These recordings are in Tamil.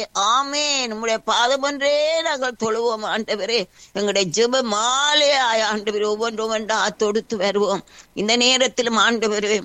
ஆமே நம்முடைய பாதம் ஒன்றே நாங்கள் தொழுவோம் ஆண்டவரே எங்களுடைய ஜெப மாலையாய் ஆண்டவரே ஒவ்வொன்று ஒவ்வொன்றா தொடுத்து வருவோம் இந்த நேரத்திலும் ஆண்டவரே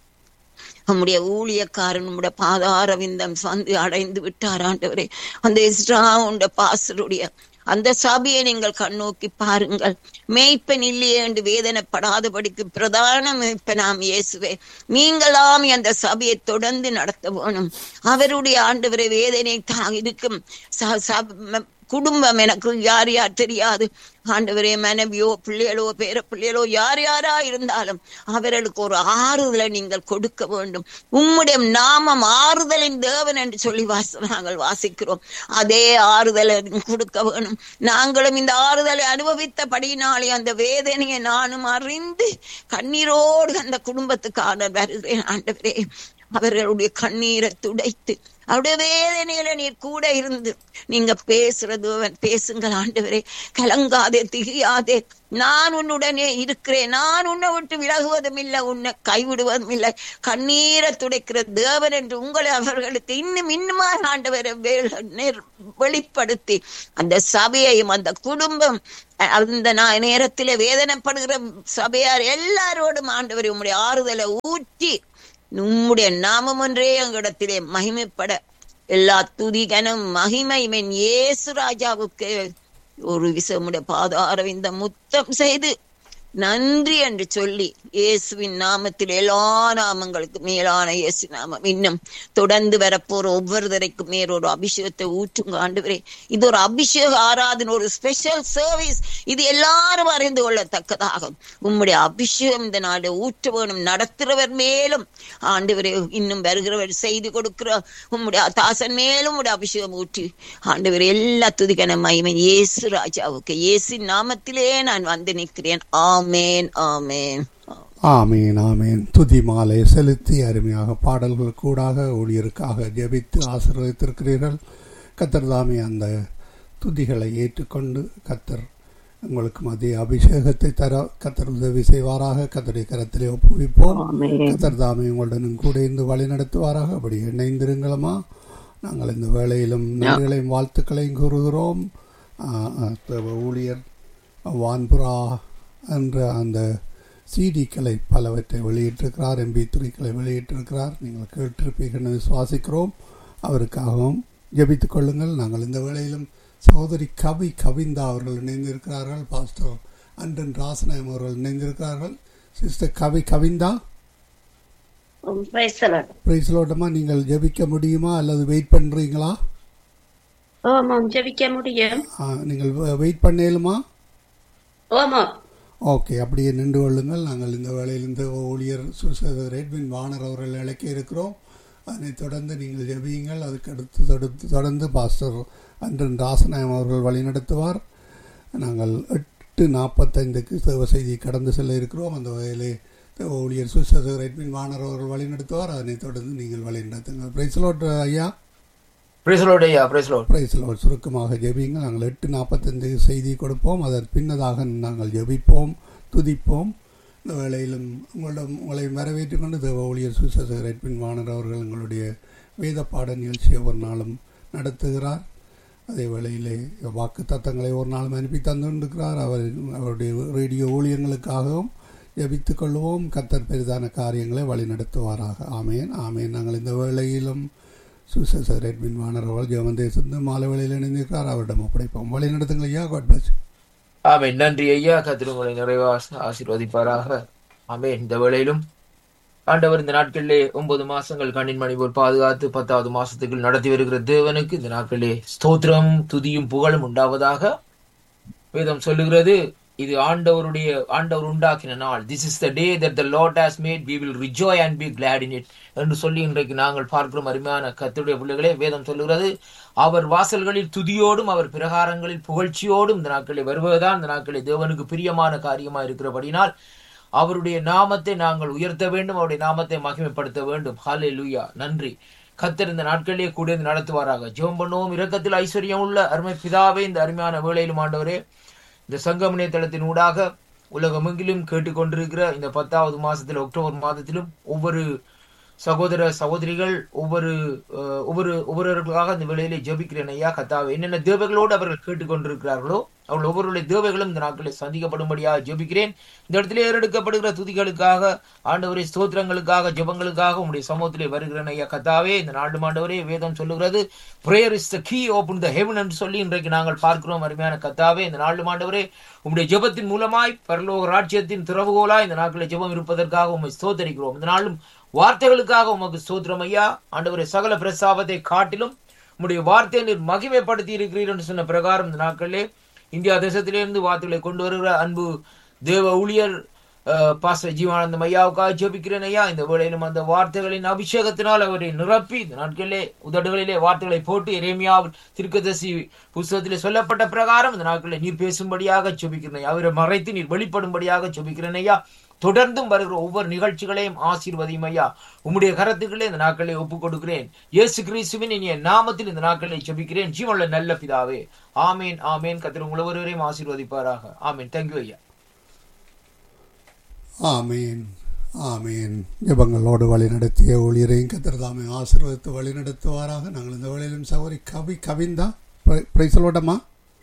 நம்முடைய ஊழியக்காரன் நம்முடைய பாதார விந்தம் வந்து அடைந்து விட்டார் ஆண்டவரே அந்த இஸ்ராவுண்ட பாசருடைய அந்த சபையை நீங்கள் கண்ணோக்கி பாருங்கள் மேய்ப்பன் இல்லையே என்று வேதனைப்படாதபடிக்கு பிரதான மேய்ப்பனாம் இயேசுவே நீங்களாம் அந்த சபையை தொடர்ந்து நடத்த வேணும் அவருடைய ஆண்டவரை வேதனை தான் இருக்கும் ச- ச- குடும்பம் எனக்கு யார் யார் தெரியாது ஆண்டவரே மனைவியோ பிள்ளைகளோ பேர பிள்ளைகளோ யார் யாரா இருந்தாலும் அவர்களுக்கு ஒரு ஆறுதலை நீங்கள் கொடுக்க வேண்டும் உம்முடைய நாமம் ஆறுதலின் தேவன் என்று சொல்லி வாச நாங்கள் வாசிக்கிறோம் அதே ஆறுதலை கொடுக்க வேணும் நாங்களும் இந்த ஆறுதலை அனுபவித்தபடியினாலே அந்த வேதனையை நானும் அறிந்து கண்ணீரோடு அந்த குடும்பத்துக்கான வருகிறேன் ஆண்டவரே அவர்களுடைய கண்ணீரை துடைத்து அவருடைய வேதனையில நீர் கூட இருந்து நீங்க பேசுறது பேசுங்கள் ஆண்டவரே கலங்காதே திகியாதே நான் உன்னுடனே இருக்கிறேன் நான் உன்னை விட்டு விலகுவதும் இல்லை உன்னை கைவிடுவதும் இல்லை கண்ணீரை துடைக்கிற தேவன் என்று உங்களை அவர்களுக்கு இன்னும் இன்னுமா ஆண்டவரை வே- நேர்- வெளிப்படுத்தி அந்த சபையையும் அந்த குடும்பம் அந்த நா- நேரத்திலே வேதனைப்படுகிற சபையார் எல்லாரோடும் ஆண்டவரை உம்முடைய ஆறுதலை ஊற்றி உம்முடைய நாமம் ஒன்றே எங்களிடத்திலே மகிமைப்பட எல்லா துதிகனும் மகிமைமென் இயேசு ராஜாவுக்கு ஒரு விசமுடைய பாதார இந்த முத்தம் செய்து நன்றி என்று சொல்லி இயேசுவின் நாமத்தில் எல்லா நாமங்களுக்கு மேலான இயேசு நாமம் இன்னும் தொடர்ந்து வரப்போற ஒவ்வொருத்தரைக்கும் மேல் ஒரு அபிஷேகத்தை ஊற்றுங்க ஆண்டவரே இது ஒரு அபிஷேக ஆராதனை ஒரு ஸ்பெஷல் சர்வீஸ் இது எல்லாரும் அறிந்து கொள்ளத்தக்கதாகும் உம்முடைய அபிஷேகம் இந்த நாடு ஊற்ற வேணும் நடத்துறவர் மேலும் ஆண்டவரே இன்னும் வருகிறவர் செய்து கொடுக்கிற உம்முடைய தாசன் மேலும் உடைய அபிஷேகம் ஊற்றி ஆண்டவர் எல்லா துதிக்கன மகிமை இயேசு ராஜாவுக்கு இயேசு நாமத்திலே நான் வந்து நிற்கிறேன் ஆமேன் ஆமேன் ஆமீன் ஆமீன் துதி மாலை செலுத்தி அருமையாக பாடல்கள் கூடாக ஊழியருக்காக ஜெபித்து ஆசீர்வதித்திருக்கிறீர்கள் கத்தர் தாமே அந்த துதிகளை ஏற்றுக்கொண்டு கத்தர் உங்களுக்கு மதிய அபிஷேகத்தை தர கத்தர் உதவி செய்வாராக கத்தருடைய கரத்திலே ஒப்புவிப்போம் கத்தர் தாமே உங்களுடனும் கூட இருந்து வழி நடத்துவாராக அப்படி இணைந்திருங்களமா நாங்கள் இந்த வேளையிலும் நன்றிகளையும் வாழ்த்துக்களையும் கூறுகிறோம் ஆ, ஆ, தேவ ஊழியர் வான்புரா என்ற அந்த சிடிக்களை பலவற்றை வெளியிட்டிருக்கிறார் எம்பி த்ரீக்களை வெளியிட்டிருக்கிறார் நீங்கள் கேட்டிருப்பீர்கள் என்று விசுவாசிக்கிறோம் அவருக்காகவும் ஜெபித்துக் கொள்ளுங்கள் நாங்கள் இந்த வேளையிலும் சகோதரி கவி கவிந்தா அவர்கள் இணைந்திருக்கிறார்கள் பாஸ்டர் அன்றன் ராசநாயம் அவர்கள் இணைந்திருக்கிறார்கள் சிஸ்டர் கவி கவிந்தா பிரைஸ்லோட்டமா நீங்கள் ஜெபிக்க முடியுமா அல்லது வெயிட் பண்றீங்களா ஆமாம் ஜெபிக்க முடியும் ஆ, நீங்கள் வெயிட் பண்ணேலுமா ஆமாம் ஓகே அப்படியே நின்று கொள்ளுங்கள் நாங்கள் இந்த வேளையில் இந்த ஊழியர் சுசேதர் ரெட்வின் வானர் அவர்கள் அழைக்க இருக்கிறோம் அதனைத் தொடர்ந்து நீங்கள் ஜெபியுங்கள் அதுக்கு அடுத்து தொடர்ந்து தொடர்ந்து பாஸ்டர் அன்றன் ராசநாயம் அவர்கள் வழிநடத்துவார் நாங்கள் எட்டு நாற்பத்தைந்துக்கு தேவ செய்தி கடந்து செல்ல இருக்கிறோம் அந்த வகையிலே தேவ ஊழியர் சுசேதர் ரெட்வின் வானர் அவர்கள் வழிநடத்துவார் அதனைத் தொடர்ந்து நீங்கள் வழிநடத்துங்கள் பிரைஸ்லோட் ஐயா பிரைஸ்லோட் ஐயா பிரைஸ்லோட் பிரைஸ்லோட் சுருக்கமாக ஜெபியுங்கள் நாங்கள் எட்டு நாற்பத்தைந்து செய்தி கொடுப்போம் அதன் பின்னதாக நாங்கள் ஜெபிப்போம் துதிப்போம் இந்த வேளையிலும் உங்களிடம் உங்களை வரவேற்றுக் கொண்டு தேவ ஊழியர் சுசேசர் ரெட்பின் வாணர் அவர்கள் எங்களுடைய வேத பாட நிகழ்ச்சியை ஒரு நாளும் நடத்துகிறார் அதே வேளையிலே வாக்கு தத்தங்களை ஒரு நாளும் அனுப்பி தந்துകൊണ്ടിருக்கிறார் அவர் அவருடைய ரேடியோ ஊழியங்களுக்காகவும் ஜெபித்துக் கொள்வோம் கத்தர் பெரிதான காரியங்களை வழி நடத்துவாராக ஆமேன் ஆமேன் நாங்கள் இந்த வேளையிலும் சுசேசர் ரெட்மின் வாணர் அவர்கள் ஜெவந்தேசிருந்து மாலை வேளையில் இணைந்திருக்கிறார் அவரிடம் ஒப்படைப்போம் வழி நடத்துங்கள் ஐயா காட் பிளஸ் ஆமென் நன்றி ஐயா கத்திர உங்களை நிறைவா ஆசீர்வதிப்பாராக ஆமென் இந்த வேளையிலும் ஆண்டவர் இந்த நாட்களிலே ஒன்பது மாசங்கள் கண்ணின் மணி போல் பாதுகாத்து பத்தாவது மாசத்துக்குள் நடத்தி வருகிற தேவனுக்கு இந்த நாட்களிலே ஸ்தோத்திரம் துதியும் புகழும் உண்டாவதாக வேதம் சொல்லுகிறது இது ஆண்டவருடைய ஆண்டவர் உண்டாக்கின நாள் this is the day that the Lord has made we will rejoice and be glad in it என்று சொல்லி இன்றைக்கு நாங்கள் பார்க்கிறோம் அருமையான கத்துடைய பிள்ளைகளே வேதம் சொல்லுகிறது அவர் வாசல்களில் துதியோடும் அவர் பிரகாரங்களில் புகழ்ச்சியோடும் இந்த நாட்களில் வருவதுதான் இந்த நாட்களில் தேவனுக்கு பிரியமான காரியமா இருக்கிறபடினால் அவருடைய நாமத்தை நாங்கள் உயர்த்த வேண்டும் அவருடைய நாமத்தை மகிமைப்படுத்த வேண்டும் ஹாலே லூயா நன்றி கத்தர் இந்த நாட்களிலே கூட இருந்து நடத்துவாராக ஜெபம் பண்ணுவோம் இரக்கத்தில் ஐஸ்வர்யம் உள்ள அருமை பிதாவே இந்த அருமையான வேளையிலும் ஆண்டவரே இந்த சங்கம் இணையதளத்தின் ஊடாக உலகமெங்கிலும் கேட்டுக்கொண்டிருக்கிற இந்த பத்தாவது மாசத்தில் அக்டோபர் மாதத்திலும் ஒவ்வொரு சகோதர சகோதரிகள் ஒவ்வொரு அஹ், ஒவ்வொரு ஒவ்வொருவர்களுக்காக இந்த வேளையிலே ஜெபிக்கிறேன் ஐயா கத்தாவே என்னென்ன தேவைகளோடு அவர்கள் கேட்டுக்கொண்டிருக்கிறார்களோ அவர்கள் ஒவ்வொருடைய தேவைகளும் இந்த நாட்களில் சந்திக்கப்படும்படியாக ஜெபிக்கிறேன் இந்த இடத்திலே ஏறெடுக்கப்படுகிற துதிகளுக்காக ஆண்டவரே ஸ்தோத்திரங்களுக்காக ஜெபங்களுக்காக உங்களுடைய சமூகத்திலே வருகிறேன் ஐயா கத்தாவே இந்த நாடு ஆண்டவரே வேதம் சொல்லுகிறது prayer is the key open the heaven என்று சொல்லி இன்றைக்கு நாங்கள் பார்க்கிறோம் அருமையான கத்தாவே இந்த நாடு ஆண்டவரே உங்களுடைய ஜெபத்தின் மூலமாய் பரலோக ராஜ்யத்தின் திறவுகோலாய் இந்த நாட்களில் ஜெபம் இருப்பதற்காக உண்மை ஸ்தோத்தரிக்கிறோம் இந்த நாளும் வார்த்தைகளுக்காக உமக்கு ஸ்தோத்திரம் ஐயா ஆண்டவரே சகல பிரசாபத்தை காட்டிலும் உம்முடைய வார்த்தையை நீர் மகிமைப்படுத்தி இருக்கிறீர் என்று சொன்ன பிரகாரம் இந்த நாட்களிலே இந்தியா தேசத்திலிருந்து வார்த்தைகளை கொண்டு வருகிற அன்பு தேவ ஊழியர் அஹ், பாஸ்டர் ஜீவானந்தம் ஐயாவுக்காக ஜெபிக்கிறேன் ஐயா இந்த வேளையிலும் அந்த வார்த்தைகளின் அபிஷேகத்தினால் அவரை நிரப்பி இந்த நாட்களிலே உதடுகளிலே வார்த்தைகளை போட்டு எரேமியாவில் திருக்கதசி புஸ்தகத்திலே சொல்லப்பட்ட பிரகாரம் இந்த நாட்களில் நீர் பேசும்படியாக ஜெபிக்கிறேன் ஐயா. அவரை மறைத்து நீர் வெளிப்படும்படியாக ஜெபிக்கிறேன் ஐயா தொடர்ந்தும் வருகிற ஒவ்வொரு நிகழ்ச்சிகளையும் ஆசீர்வதியும் ஐயா உம்முடைய கரத்துக்களே இந்த நாட்களை ஒப்புக் கொடுக்கிறேன் இயேசு கிறிஸ்துவின் இனிய நாமத்தில் இந்த நாட்களை ஜெபிக்கிறேன் ஜீவனுள்ள நல்ல பிதாவே ஆமேன் ஆமேன் கத்திர உங்களை ஒருவரையும் ஆசீர்வதிப்பாராக ஆமேன் தேங்க்யூ ஐயா ஆமீன் ஆமீன் ஜெபங்களோடு வழிநடத்திய ஊழியரையும் கத்திரதாமை ஆசீர்வதித்து வழிநடத்துவாராக நாங்கள் இந்த வேளையிலும் சௌரி கவி கவிந்தா பிரைசலோட்டமா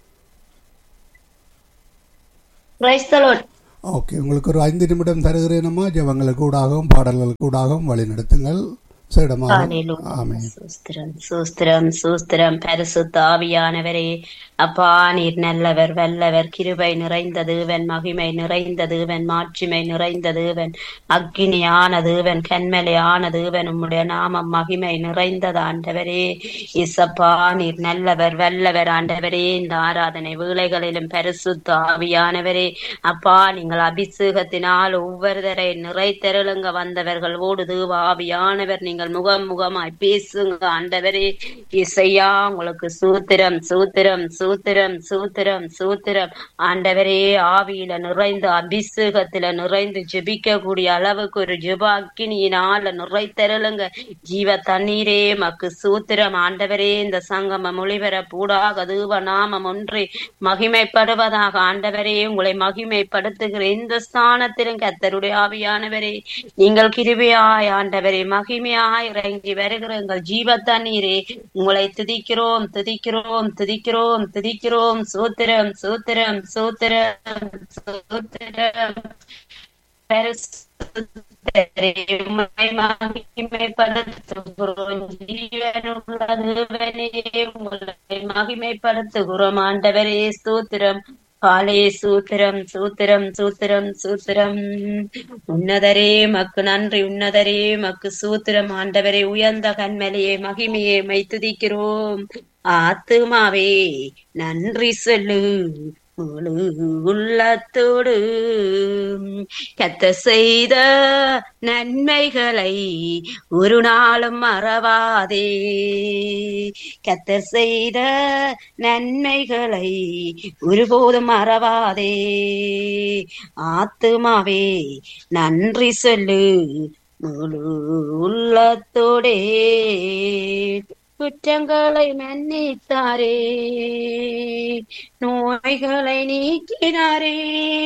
பிரைஸ் த லார்ட் ஓகே உங்களுக்கு ஒரு ஐந்து நிமிடம் தருகிறேனம்மா ஜெபங்களுக்கு கூடாகவும் பாடல்களுக்கு கூடாகவும் வழி நடத்துங்கள் சேடமாக ஹalleluya. ஆமீன் சூஸ்திரம் சூஸ்திரம் சூஸ்திரம் பரிசுத்த ஆவியானவரே அப்பா நீர் நல்லவர் வல்லவர் கிருபை நிறைந்த தேவன் மகிமை நிறைந்த தேவன் மாட்சிமை நிறைந்த தேவன் அக்கினியான தேவன் கண்மலையான தேவன் உம்முடைய நாமம் மகிமை நிறைந்தது ஆண்டவரே இசப்பா நீர் நல்லவர் வல்லவர் ஆண்டவரே இந்த ஆராதனை வேளைகளிலும் பரிசுத்த ஆவியானவரே அப்பா நீங்கள் அபிஷேகத்தினால் ஒவ்வொருவரை நிறைத்தருளுங்க வந்தவர்கள் ஓடு தேவ ஆவியானவர் நீங்கள் முகம் முகமாய் பேசுங்க ஆண்டவரே இசையா உங்களுக்கு சூத்திரம் சூத்திரம் சூத்திரம் சூத்திரம் சூத்திரம் ஆண்டவரே ஆவியில நிறைந்து அபிஷேகத்தில நிறைந்து ஜெபிக்க கூடிய அளவுக்கு ஒரு ஜெபாக்கினியினால நிறைத்தருளுங்க ஜீவ தண்ணீரே மக்கு சூத்திரம் ஆண்டவரே இந்த சங்கம மொழிபெறப்பூடாக தேவ நாமம் ஒன்றே மகிமைப்படுவதாக ஆண்டவரே உங்களை மகிமைப்படுத்துகிற இந்த ஸ்தானத்திலும் கத்தருடைய ஆவியானவரே நீங்கள் கிருபையாய் ஆண்டவரே மகிமையாய் இறங்கி வருகிற எங்கள் ஜீவ தண்ணீரே உங்களை துதிக்கிறோம் துதிக்கிறோம் துதிக்கிறோம் துதிக்கிறோம் சூத்திரம் சூத்திரம் சூத்திரம் சூத்திரம் பரிசுத்தரே, உம்மை மகிமைப்படுத்துகிறோம் ஜீவனுள்ள தேவனே, உங்களை மகிமைப்படுத்துகிறோம் ஆண்டவரே ஸ்தோத்திரம் காலே சூத்திரம் சூத்திரம் சூத்திரம் சூத்திரம் உன்னதரே மக்கு நன்றி உன்னதரே மக்கு சூத்திரம் ஆண்டவரே உயர்ந்த கண்மலையே மகிமையே மைத்துதிக்கிறோம் ஆத்துமாவே நன்றி சொல்லு முழு உள்ளத்தோடு கத்த செய்த நன்மைகளை ஒரு நாளும் மறவாதே கத்தர் செய்த நன்மைகளை ஒருபோதும் மறவாதே ஆத்துமாவே நன்றி சொல்லு முழு உள்ளத்தோடே குற்றங்களை மன்னித்தாரே நோய்களை நீக்கினாரே